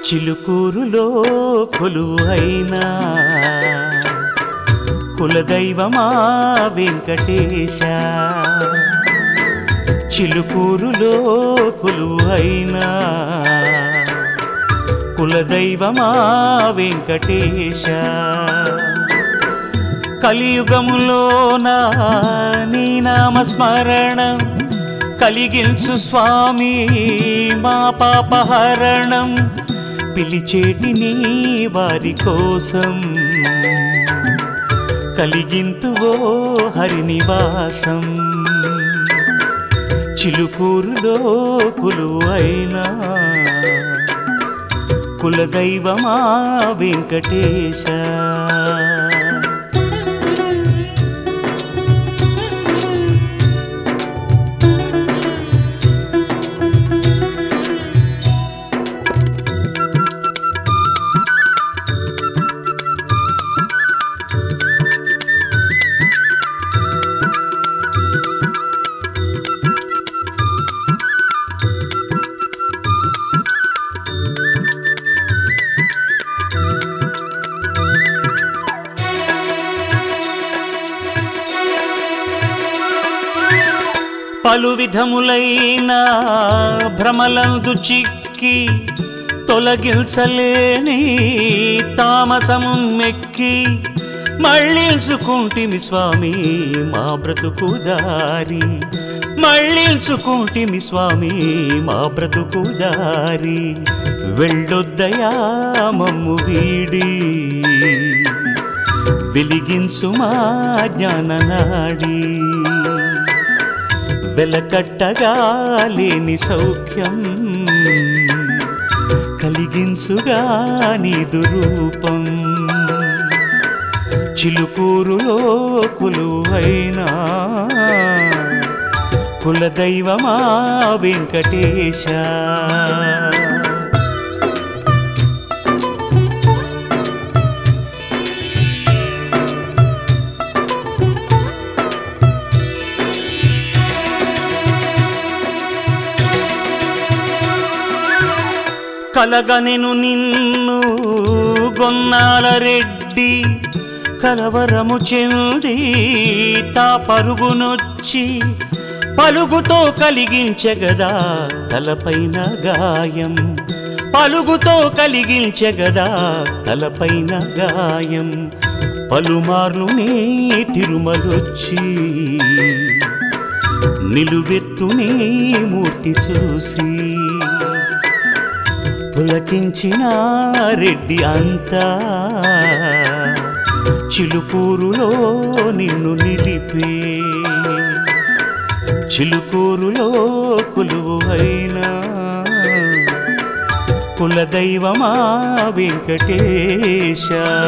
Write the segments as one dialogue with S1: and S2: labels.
S1: చిలుకూరులో కొలువు అయినా కులదైవమా వెంకటేశ చిలుకూరులో కొలువు అయినా కులదైవమా వెంకటేశ కలియుగములోన నీ నామస్మరణం కలిగించు స్వామి మా పాపహరణం పిలిచేటి నీ వారి కోసం కలిగింతువో హరినివాసం చిలుకూరులో కులువు అయినా కులదైవమా వెంకటేశ పలు విధములైన భ్రమలందు చిక్కి తొలగించలేని తామసము మెక్కి మళ్ళించుకుంటిమి స్వామి మా బ్రతుకు దారి మళ్ళించుకుంటిమి స్వామి మా బ్రతుకు దారి వెళ్ళొద్దయా మమ్ము వీడి వెలిగించు మా జ్ఞాననాడి వెలకట్టగా లేని సౌఖ్యం కలిగించుగా నీదు రూపం చిలుకూరులో కులువైనా కులదైవమా వెంకటేశ కలగనెను నిన్ను గొన్నాల రెడ్డి కలవరము చెంది తా పరుగునొచ్చి పలుగుతో కలిగించగదా తలపైన గాయం పలుగుతో కలిగించగదా తలపైన గాయం పలుమార్లు నీ తిరుమలొచ్చి నిలువెత్తు నీ మూర్తి చూసి పులకించిన రెడ్డి అంతా చిలుకూరులో నిన్ను నిలిపే చిలుకూరులో కొలువు అయినా కులదైవమా వెంకటేశ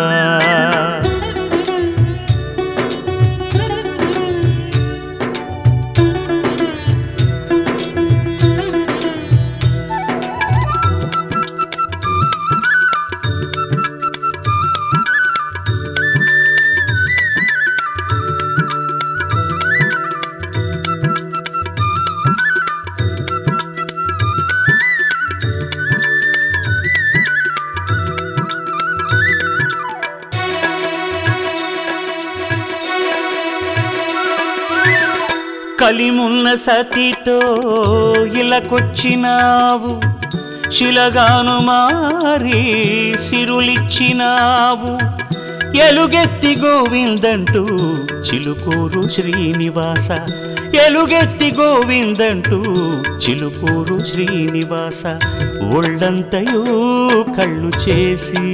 S1: కలిమున్న సతితో ఇలకొచ్చినావు శిలగాను మారి సిరులిచ్చినావు ఎలుగెత్తి గోవిందంటూ చిలుకూరు శ్రీనివాస ఎలుగెత్తి గోవిందంటూ చిలుకూరు శ్రీనివాస ఒళ్ళంతయూ కళ్ళు చేసి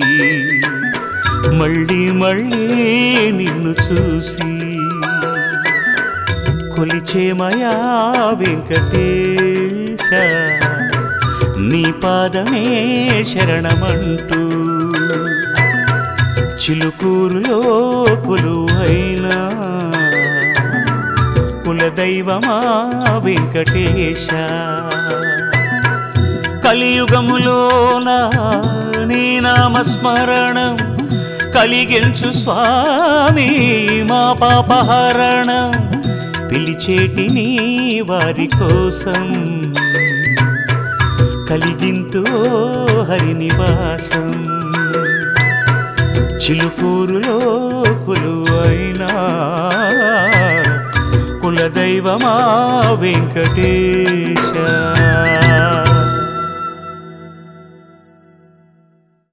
S1: మళ్ళీ మళ్ళీ నిన్ను చూసి కొలిచేమయా వెంకటేశ నీ పాదమే శరణమంటూ చిలుకూరులో కొలువైనా కులదైవమా వెంకటేశ కలియుగములోన నీ నామస్మరణం కలిగించు స్వామి మా పాపహరణం పిలిచేటి నీ వారి కోసం కలిగింతు హరినివాసం చిలుకూరులో కొలువైనా కులదైవమా వెంకటేశ